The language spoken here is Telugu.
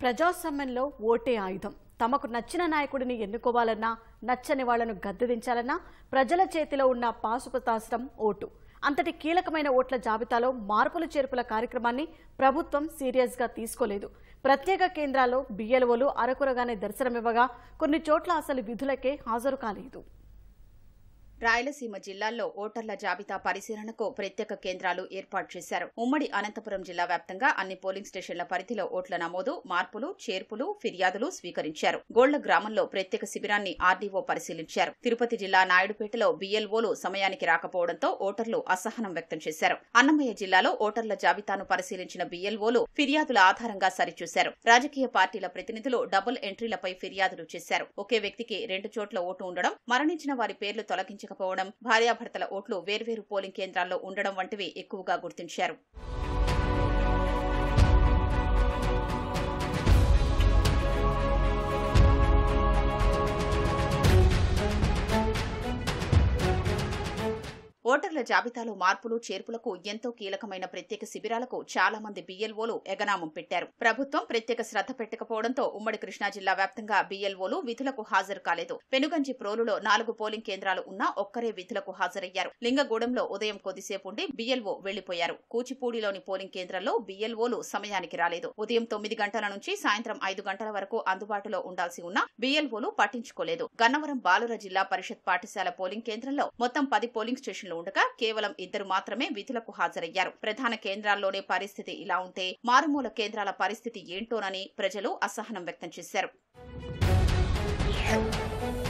ప్రజాస్వామ్యంలో ఓటే ఆయుధం తమకు నచ్చిన నాయకుడిని ఎన్నుకోవాలన్నా నచ్చని వాళ్లను గద్దెదించాలన్నా ప్రజల చేతిలో ఉన్న పాశుపతాస్త్రం ఓటు అంతటి కీలకమైన ఓట్ల జాబితాలో మార్పులు చేర్పుల కార్యక్రమాన్ని ప్రభుత్వం సీరియస్ గా తీసుకోలేదు ప్రత్యేక కేంద్రాల్లో బిఎల్ఓలు అరకురగానే దర్శనమివ్వగా కొన్ని చోట్ల అసలు విధులకే హాజరు కాలేదు రాయలసీమ జిల్లాల్లో ఓటర్ల జాబితా పరిశీలనకు ప్రత్యేక కేంద్రాలు ఏర్పాటు చేశారు ఉమ్మడి అనంతపురం జిల్లా వ్యాప్తంగా అన్ని పోలింగ్ స్టేషన్ల పరిధిలో ఓట్ల నమోదు మార్పులు చేర్పులు ఫిర్యాదులు స్వీకరించారు గోళ్ల గ్రామంలో ప్రత్యేక శిబిరాన్ని ఆర్డీఓ పరిశీలించారు తిరుపతి జిల్లా నాయుడుపేటలో బీఎల్ఓలు సమయానికి రాకపోవడంతో ఓటర్లు అసహనం వ్యక్తం చేశారు అన్నమయ్య జిల్లాలో ఓటర్ల జాబితాను పరిశీలించిన బీఎల్ఓలు ఫిర్యాదుల ఆధారంగా సరిచూశారు రాజకీయ పార్టీల ప్రతినిధులు డబుల్ ఎంట్రీలపై ఫిర్యాదులు చేశారు ఒకే వ్యక్తికి రెండు చోట్ల ఓటు ఉండడం మరణించిన వారి పేర్లు తొలగించకపోవడం భార్యాభర్తల ఓట్లు వేర్వేరు పోలింగ్ కేంద్రాల్లో ఉండడం వంటివి ఎక్కువగా గుర్తించారు ఓటర్ల జాబితాలో మార్పులు చేర్పులకు ఎంతో కీలకమైన ప్రత్యేక శిబిరాలకు చాలా మంది బిఎల్ఓలు ఎగనామం పెట్టారు ప్రభుత్వం ప్రత్యేక శ్రద్ధ పెట్టకపోవడంతో ఉమ్మడి కృష్ణా జిల్లా వ్యాప్తంగా బిఎల్ఓలు విధులకు హాజరు కాలేదు పెనుగంచి ప్రోలులో నాలుగు పోలింగ్ కేంద్రాలు ఉన్నా ఒక్కరే విధులకు హాజరయ్యారు లింగగూడెంలో ఉదయం కొద్దిసేపు ఉండి బిఎల్ఓ వెళ్లిపోయారు కూచిపూడిలోని పోలింగ్ కేంద్రంలో బిఎల్ఓలు సమయానికి రాలేదు ఉదయం తొమ్మిది గంటల నుంచి సాయంత్రం ఐదు గంటల వరకు అందుబాటులో ఉండాల్సి ఉన్నా బిఎల్ఓలు పట్టించుకోలేదు గన్నవరం బాలుర జిల్లా పరిషత్ పాఠశాల పోలింగ్ కేంద్రంలో మొత్తం పది పోలింగ్ స్టేషన్లు ఉండగా కేవలం ఇద్దరు మాత్రమే విధులకు హాజరయ్యారు ప్రధాన కేంద్రాల్లోనే పరిస్థితి ఇలా ఉంటే మారుమూల కేంద్రాల పరిస్థితి ఏంటోనని ప్రజలు అసహనం వ్యక్తం చేశారు